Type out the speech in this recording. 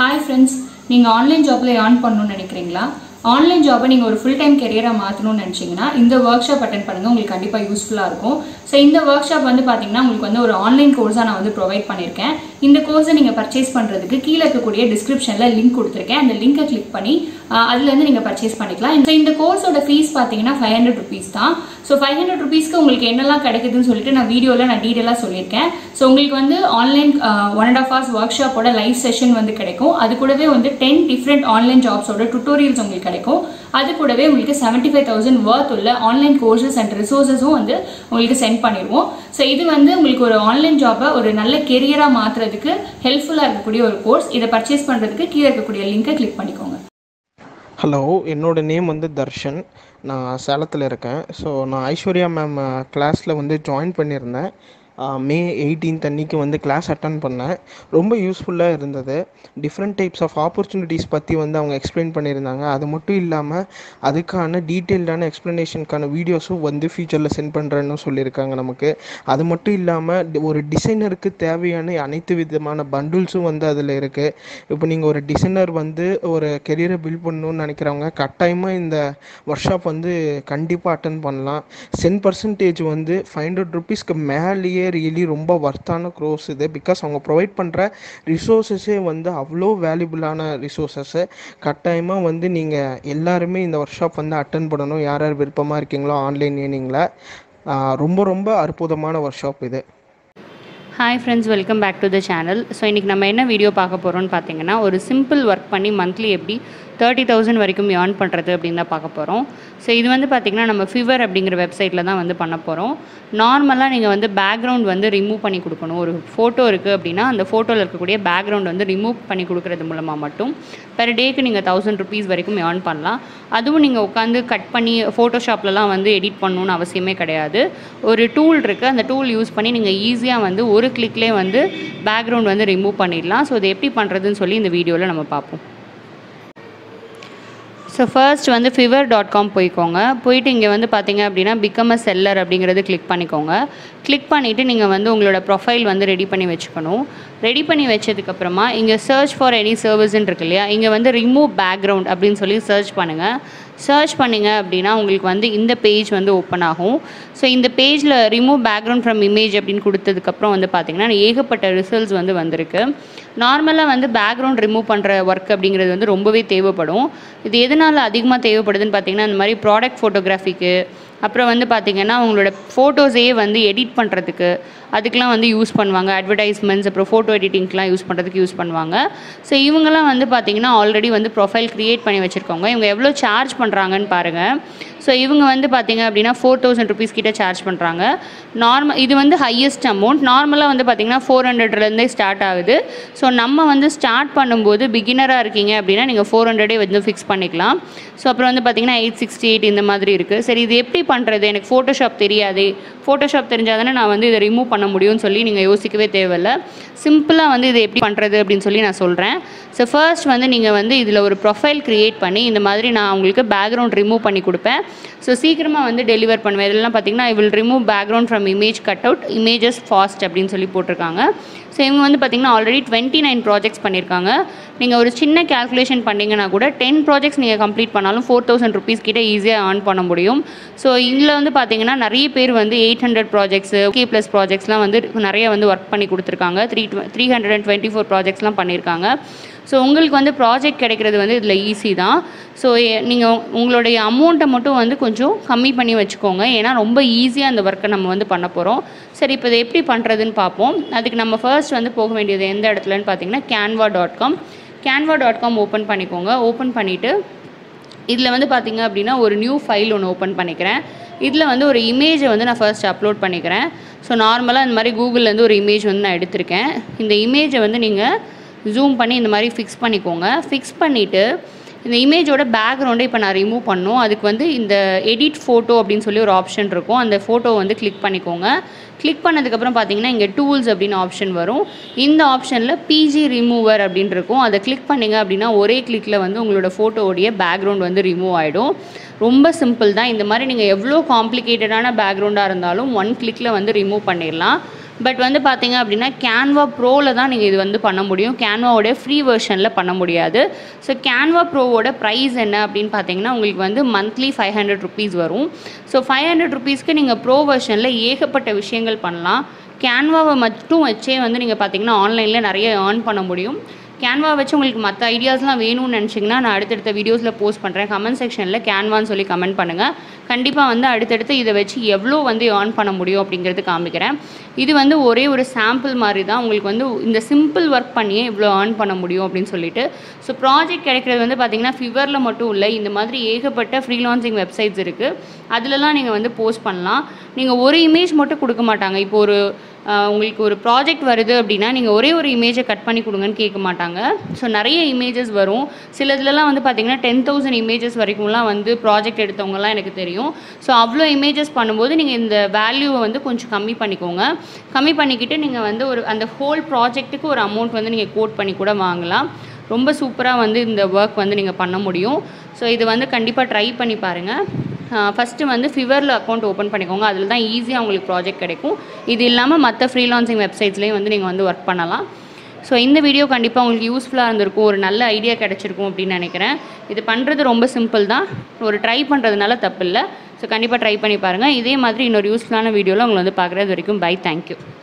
hi friends நீங்கள் online ஜாப்பில் earn பண்ணணும்னு நினைக்கிறீங்களா ஆன்லைன் ஜாப்பை நீங்கள் ஒரு ஃபுல் டைம் கெரியராக மாற்றணும்னு நினச்சிங்கன்னா இந்த ஒர்க் ஷாப் அட்டன் பண்ணுங்கள் உங்களுக்கு கண்டிப்பாக யூஸ்ஃபுல்லாக இருக்கும் ஸோ இந்த ஒர்க் ஷாப் வந்து பார்த்தீங்கன்னா உங்களுக்கு வந்து ஒரு ஆன்லைன் கோர்ஸாக நான் வந்து ப்ரொவைட் பண்ணியிருக்கேன் இந்த கோர்ஸை நீங்கள் பர்ச்சேஸ் பண்ணுறதுக்கு கீழே இருக்கக்கூடிய டிஸ்கிரிப்ஷனில் லிங்க் கொடுத்துருக்கேன் அந்த லிங்கை கிளிக் பண்ணி ஆஹ், அதுலேருந்து நீங்கள் பர்ச்சேஸ் பண்ணிக்கலாம் இந்த இந்த கோர்ஸோட ஃபீஸ் பார்த்தீங்கன்னா ஃபைவ் ஹண்ட்ரட் ருபீஸ் தான் ஸோ ஃபைவ் ஹண்ட்ரட் ருபீஸ்க்கு உங்களுக்கு என்னெல்லாம் கிடைக்குதுன்னு சொல்லிட்டு நான் வீடியோவில் நான் டீட்டெயிலாக சொல்லியிருக்கேன் ஸோ உங்களுக்கு வந்து online one and half hours ஒர்க் ஷாப்போட லைவ் செஷன் வந்து கிடைக்கும் அது கூடவே வந்து டென் டிஃப்ரெண்ட் ஆன்லைன் ஜாப்ஸோட டுட்டோரியல்ஸ் உங்களுக்கு கிடைக்கும் அது கூடவே உங்களுக்கு செவன்ட்டி ஃபைவ் தௌசண்ட் ஒர்த் உள்ள ஆன்லைன் கோர்சஸ் அண்ட் ரிசோர்ஸஸும் வந்து உங்களுக்கு சென்ட் பண்ணிடுவோம் ஸோ இது வந்து உங்களுக்கு ஒரு ஆன்லைன் ஜாப்பை ஒரு நல்ல கெரியராக மாற்றுறதுக்கு ஹெல்ப்ஃபுல்லாக இருக்கக்கூடிய ஒரு கோர்ஸ் இதை பர்ச்சேஸ் பண்ணுறதுக்கு கீழே இருக்கக்கூடிய லிங்கை கிளிக் பண்ணிக்கோங்க ஹலோ என்னோட நேம் வந்து தர்ஷன் நான் சேலத்தில் இருக்கேன் ஸோ நான் ஐஸ்வர்யா மேம் கிளாஸில் வந்து ஜாயின் பண்ணியிருந்தேன் மே எயிட்டீன்த் அன்னைக்கு வந்து கிளாஸ் அட்டன் பண்ணேன் ரொம்ப யூஸ்ஃபுல்லாக இருந்தது டிஃப்ரெண்ட் டைப்ஸ் ஆஃப் ஆப்பர்ச்சுனிட்டிஸ் பற்றி வந்து அவங்க எக்ஸ்பிளைன் பண்ணியிருந்தாங்க அது மட்டும் இல்லாமல் அதுக்கான டீட்டெயில்டான எக்ஸ்ப்ளனேஷனுக்கான வீடியோஸும் வந்து ஃபியூச்சரில் சென்ட் பண்ணுறேன்னு சொல்லியிருக்காங்க நமக்கு அது மட்டும் இல்லாமல் ஒரு டிசைனருக்கு தேவையான அனைத்து விதமான பண்டில்ஸும் வந்து அதில் இருக்குது இப்போ நீங்கள் ஒரு டிசைனர் வந்து ஒரு கெரியரை பில்ட் பண்ணணும்னு நினைக்கிறவங்க கட்டாயமாக இந்த ஒர்க் ஷாப் வந்து கண்டிப்பாக அட்டன் பண்ணலாம் சென் பர்சன்டேஜ் வந்து ஃபைவ் ஹண்ட்ரட் ருபீஸ்க்கு மேலேயே ரியலி ரொம்ப ஒர்த்தான க்ரோஸ் இது பிகாஸ் அவங்க ப்ரொவைட் பண்ணுற ரிசோர்ஸஸே வந்து அவ்வளோ வேல்யூபிளான ரிசோர்ஸஸ்ஸு கட்டாயமாக வந்து நீங்கள் எல்லாருமே இந்த ஒர்க் ஷாப் வந்து அட்டன் பண்ணணும் யார் யார் விருப்பமாக இருக்கீங்களோ ஆன்லைன் ஏர்னிங்கில் ரொம்ப ரொம்ப அற்புதமான ஒர்க் ஷாப் இது hi friends welcome back to the channel so இன்றைக்கி நம்ம என்ன வீடியோ பார்க்க போகிறோம்னு பார்த்தீங்கன்னா ஒரு சிம்பிள் ஒர்க் பண்ணி மந்த்லி எப்படி தேர்ட்டி தௌசண்ட் வரைக்கும் ஏர்ன் பண்ணுறது அப்படின்னு தான் பார்க்க போகிறோம் ஸோ இது வந்து பார்த்திங்கன்னா நம்ம ஃபிவர் அப்படிங்கிற வெப்சைட்டில் தான் வந்து பண்ண போகிறோம் நார்மலாக நீங்கள் வந்து பேக்ரவுண்ட் வந்து ரிமூவ் பண்ணி கொடுக்கணும் ஒரு ஃபோட்டோ இருக்குது அப்படின்னா அந்த ஃபோட்டோவில் இருக்கக்கூடிய பேக்ரவுண்ட் வந்து ரிமூவ் பண்ணி கொடுக்கறது மூலமாக மட்டும் பெர் டேக்கு நீங்கள் தௌசண்ட் ருபீஸ் வரைக்கும் ஏர்ன் பண்ணலாம் அதுவும் நீங்கள் உட்காந்து கட் பண்ணி ஃபோட்டோஷாப்லலாம் வந்து எடிட் பண்ணணும்னு அவசியமே கிடையாது ஒரு டூல் இருக்குது அந்த டூல் யூஸ் பண்ணி நீங்கள் ஈஸியாக வந்து ஒரு கிளிக்லேயே வந்து பேக்ரவுண்ட் வந்து ரிமூவ் பண்ணிடலாம் ஸோ இது எப்படி பண்ணுறதுன்னு சொல்லி இந்த வீடியோவில் நம்ம பார்ப்போம் ஸோ ஃபர்ஸ்ட் வந்து ஃபிவர் டாட் காம் போய்க்கோங்க போயிட்டு இங்கே வந்து பார்த்தீங்க அப்படின்னா பிகம் அ செல்லர் அப்படிங்கிறது கிளிக் பண்ணிக்கோங்க கிளிக் பண்ணிவிட்டு நீங்கள் வந்து உங்களோட ப்ரொஃபைல் வந்து ரெடி பண்ணி வச்சுக்கணும் ரெடி பண்ணி வச்சதுக்கப்புறமா இங்கே சர்ச் ஃபார் எனி சர்வீஸ்ன்னு இருக்கு இல்லையா இங்கே வந்து ரிமூவ் பேக்ரவுண்ட் அப்படின்னு சொல்லி சர்ச் பண்ணுங்கள் சர்ச் பண்ணிங்க அப்படின்னா உங்களுக்கு வந்து இந்த பேஜ் வந்து ஓப்பன் ஆகும் ஸோ இந்த பேஜில் ரிமூவ் பேக்ரவுண்ட் ஃப்ரம் இமேஜ் அப்படின்னு கொடுத்ததுக்கப்புறம் வந்து பார்த்திங்கன்னா ஏகப்பட்ட ரிசல்ட்ஸ் வந்து வந்திருக்கு நார்மலாக வந்து பேக்ரவுண்ட் ரிமூவ் பண்ணுற ஒர்க் அப்படிங்கிறது வந்து ரொம்பவே தேவைப்படும் இது எதனால் அதிகமாக தேவைப்படுதுன்னு பார்த்தீங்கன்னா இந்த மாதிரி ப்ராடக்ட் ஃபோட்டோகிராஃபிக்கு அப்புறம் வந்து பார்த்திங்கன்னா உங்களோட ஃபோட்டோஸே வந்து எடிட் பண்ணுறதுக்கு அதுக்கெலாம் வந்து யூஸ் பண்ணுவாங்க அட்வர்டைஸ்மெண்ட்ஸ் அப்புறம் ஃபோட்டோ எடிட்டிங்க்கெலாம் யூஸ் பண்ணுறதுக்கு யூஸ் பண்ணுவாங்க ஸோ இவங்கெல்லாம் வந்து பார்த்திங்கன்னா ஆல்ரெடி வந்து ப்ரொஃபைல் க்ரியேட் பண்ணி வச்சுருக்கவங்க இவங்க எவ்வளோ சார்ஜ் பண்ணுறாங்கன்னு பாருங்கள் ஸோ இவங்க வந்து பார்த்திங்க அப்படின்னா ஃபோர் தௌசண்ட் ருபீஸ் கிட்ட சார்ஜ் பண்ணுறாங்க நார்மல் இது வந்து ஹையஸ்ட் அமௌண்ட் நார்மலாக வந்து பார்த்திங்கன்னா ஃபோர் ஹண்ட்ரட்லேருந்தே ஸ்டார்ட் ஆகுது ஸோ நம்ம வந்து ஸ்டார்ட் பண்ணும்போது பிகினராக இருக்கீங்க அப்படின்னா நீங்கள் ஃபோர் ஹண்ட்ரடே வந்து ஃபிக்ஸ் பண்ணிக்கலாம் ஸோ அப்புறம் வந்து பார்த்திங்கன்னா எயிட் சிக்ஸ்டி எயிட் இந்த மாதிரி இருக்குது சரி இது எப்படி பண்ணுறது எனக்கு ஃபோட்டோஷாப் தெரியாது ஃபோட்டோஷாப் தெரிஞ்சால் தானே நான் வந்து இதை ரிமூவ் பண்ண முடியும்னு சொல்லி நீங்கள் யோசிக்கவே தேவையில்ல சிம்பிளாக வந்து இதை எப்படி பண்ணுறது அப்படின்னு சொல்லி நான் சொல்கிறேன் ஸோ ஃபர்ஸ்ட் வந்து நீங்கள் வந்து இதில் ஒரு ப்ரொஃபைல் க்ரியேட் பண்ணி இந்த மாதிரி நான் உங்களுக்கு பேக்ரவுண்ட் ரிமூவ் பண்ணி கொடுப்பேன் ஸோ சீக்கிரமாக வந்து டெலிவர் பண்ணுவேன் இதெல்லாம் பார்த்தீங்கன்னா I will remove background from image cut out images fast அப்படின்னு சொல்லி போட்டிருக்காங்க ஸோ இவங்க வந்து பார்த்திங்கன்னா ஆல்ரெடி டுவெண்ட்டி நைன் ப்ராஜெக்ட்ஸ் பண்ணியிருக்காங்க நீங்கள் ஒரு சின்ன கேல்குலேஷன் பண்ணிங்கன்னா கூட டென் ப்ராஜெக்ட்ஸ் நீங்கள் கம்ப்ளீட் பண்ணாலும் ஃபோர் தௌசண்ட் ருபீஸ் கிட்ட ஈஸியாக ஏர்ன் பண்ண முடியும் ஸோ இதில் வந்து பார்த்தீங்கன்னா நிறைய பேர் வந்து eight hundred projects K plus ப்ராஜெக்ட்ஸ்லாம் வந்து நிறைய வந்து ஒர்க் பண்ணி கொடுத்துருக்காங்க three three hundred and twenty four ப்ராஜெக்ட்ஸ்லாம் பண்ணியிருக்காங்க ஸோ உங்களுக்கு வந்து ப்ராஜெக்ட் கிடைக்கிறது வந்து இதில் ஈஸி தான் ஸோ நீங்கள் உங்களுடைய அமௌண்ட்டை மட்டும் வந்து கொஞ்சம் கம்மி பண்ணி வச்சுக்கோங்க ஏன்னா ரொம்ப ஈஸியாக அந்த ஒர்க்கை நம்ம வந்து பண்ண போகிறோம் சரி இப்போ இதை எப்படி பண்ணுறதுன்னு பார்ப்போம் அதுக்கு நம்ம ஃபர்ஸ்ட் வந்து போக வேண்டியது எந்த இடத்துலன்னு பார்த்தீங்கன்னா Canva dot com Canva dot com open பண்ணிக்கோங்க ஓப்பன் பண்ணிவிட்டு இதில் வந்து பார்த்தீங்க அப்படின்னா ஒரு நியூ ஃபைல் ஒன்று ஓப்பன் பண்ணிக்கிறேன் இதில் வந்து ஒரு இமேஜை வந்து நான் ஃபர்ஸ்ட் அப்லோட் பண்ணிக்கிறேன் ஸோ நார்மலாக இந்த மாதிரி கூகுள்லேருந்து ஒரு இமேஜ் வந்து நான் எடுத்திருக்கேன் இந்த இமேஜை வந்து நீங்கள் ஜூம் பண்ணி இந்த மாதிரி ஃபிக்ஸ் பண்ணிக்கோங்க ஃபிக்ஸ் பண்ணிவிட்டு இந்த இமேஜோட பேக்ரவுண்டை இப்போ நான் ரிமூவ் பண்ணணும் அதுக்கு வந்து இந்த எடிட் ஃபோட்டோ அப்படின்னு சொல்லி ஒரு ஆப்ஷன் இருக்கும் அந்த ஃபோட்டோ வந்து கிளிக் பண்ணிக்கோங்க கிளிக் பண்ணதுக்கப்புறம் பார்த்தீங்கன்னா இங்கே டூல்ஸ் அப்படின்னு ஆப்ஷன் வரும் இந்த ஆப்ஷனில் பிஜி ரிமூவர் அப்படின்னு இருக்கும் அதை கிளிக் பண்ணிங்க அப்படின்னா ஒரே கிளிக்கில் வந்து உங்களோட ஃபோட்டோவுடைய பேக்ரவுண்ட் வந்து ரிமூவ் ஆகிடும் ரொம்ப சிம்பிள் தான் இந்த மாதிரி நீங்கள் எவ்வளோ காம்ப்ளிகேட்டடான பேக்ரவுண்டாக இருந்தாலும் ஒன் கிளிக்கில் வந்து ரிமூவ் பண்ணிடலாம் பட் வந்து பார்த்தீங்க அப்படின்னா கேன்வா ப்ரோவில் தான் நீங்கள் இது வந்து பண்ண முடியும் கேன்வாவோட ஃப்ரீ வெர்ஷனில் பண்ண முடியாது ஸோ கேன்வா ப்ரோவோட ப்ரைஸ் என்ன அப்படின்னு பார்த்தீங்கன்னா உங்களுக்கு வந்து மந்த்லி ஃபைவ் ஹண்ட்ரட் ருபீஸ் வரும் ஸோ ஃபைவ் ஹண்ட்ரட் ருபீஸ்க்கு நீங்கள் ப்ரோ வெர்ஷனில் ஏகப்பட்ட விஷயங்கள் பண்ணலாம் கேன்வாவை மட்டும் வச்சே வந்து நீங்கள் பார்த்தீங்கன்னா ஆன்லைனில் நிறைய ஏர்ன் பண்ண முடியும் கேன்வா வச்சு உங்களுக்கு மற்ற ஐடியாஸ்லாம் வேணும்னு நினச்சிங்கன்னா நான் அடுத்தடுத்த வீடியோஸில் போஸ்ட் பண்ணுறேன் கமெண்ட் செக்ஷனில் கேன்வான்னு சொல்லி கமெண்ட் பண்ணுங்கள் கண்டிப்பாக வந்து அடுத்தடுத்து இதை வச்சு எவ்வளோ வந்து ஏர்ன் பண்ண முடியும் அப்படிங்கிறது காமிக்கிறேன் இது வந்து ஒரே ஒரு சாம்பிள் மாதிரி தான் உங்களுக்கு வந்து இந்த சிம்பிள் ஒர்க் பண்ணியே இவ்வளோ ஏர்ன் பண்ண முடியும் அப்படின்னு சொல்லிட்டு ஸோ ப்ராஜெக்ட் கிடைக்கிறது வந்து பார்த்தீங்கன்னா ஃபிவரில் மட்டும் இல்லை இந்த மாதிரி ஏகப்பட்ட ஃப்ரீலான்சிங் வெப்சைட்ஸ் இருக்குது அதிலலாம் நீங்கள் வந்து போஸ்ட் பண்ணலாம் நீங்கள் ஒரு இமேஜ் மட்டும் கொடுக்க மாட்டாங்க இப்போ ஒரு ஆஹ், உங்களுக்கு ஒரு ப்ராஜெக்ட் வருது அப்படின்னா நீங்கள் ஒரே ஒரு இமேஜை கட் பண்ணி கொடுங்கன்னு கேட்க மாட்டாங்க ஸோ நிறைய இமேஜஸ் வரும் சில இதுலலாம் வந்து பார்த்தீங்கன்னா டென் தௌசண்ட் இமேஜஸ் வரைக்கும்லாம் வந்து ப்ராஜெக்ட் எடுத்தவங்கலாம் எனக்கு தெரியும் ஸோ அவ்வளோ இமேஜஸ் பண்ணும்போது நீங்கள் இந்த வேல்யூவை வந்து கொஞ்சம் கம்மி பண்ணிக்கோங்க கம்மி பண்ணிக்கிட்டு நீங்கள் வந்து ஒரு அந்த ஹோல் ப்ராஜெக்ட்டுக்கு ஒரு அமௌண்ட் வந்து நீங்கள் கோட் பண்ணி கூட வாங்கலாம் ரொம்ப சூப்பராக வந்து இந்த ஒர்க் வந்து நீங்கள் பண்ண முடியும் ஸோ இது வந்து கண்டிப்பாக ட்ரை பண்ணி பாருங்கள் ஃபஸ்ட்டு வந்து ஃபிவரில் அக்கௌண்ட் ஓப்பன் பண்ணிக்கோங்க அதில் தான் ஈஸியாக உங்களுக்கு ப்ராஜெக்ட் கிடைக்கும் இது இல்லாமல் மற்ற ஃப்ரீலான்சிங் வெப்சைட்ஸ்லேயும் வந்து நீங்கள் வந்து ஒர்க் பண்ணலாம் ஸோ இந்த வீடியோ கண்டிப்பாக உங்களுக்கு யூஸ்ஃபுல்லாக இருந்திருக்கும் ஒரு நல்ல ஐடியா கிடச்சிருக்கும் அப்படின்னு நினைக்கிறேன் இது பண்ணுறது ரொம்ப சிம்பிள் தான் ஒரு ட்ரை பண்ணுறதுனால தப்பு இல்லை ஸோ கண்டிப்பாக ட்ரை பண்ணி பாருங்கள் இதே மாதிரி இன்னொரு யூஸ்ஃபுல்லான வீடியோவில் உங்களை வந்து பார்க்குறது வரைக்கும் பை தேங்க்யூ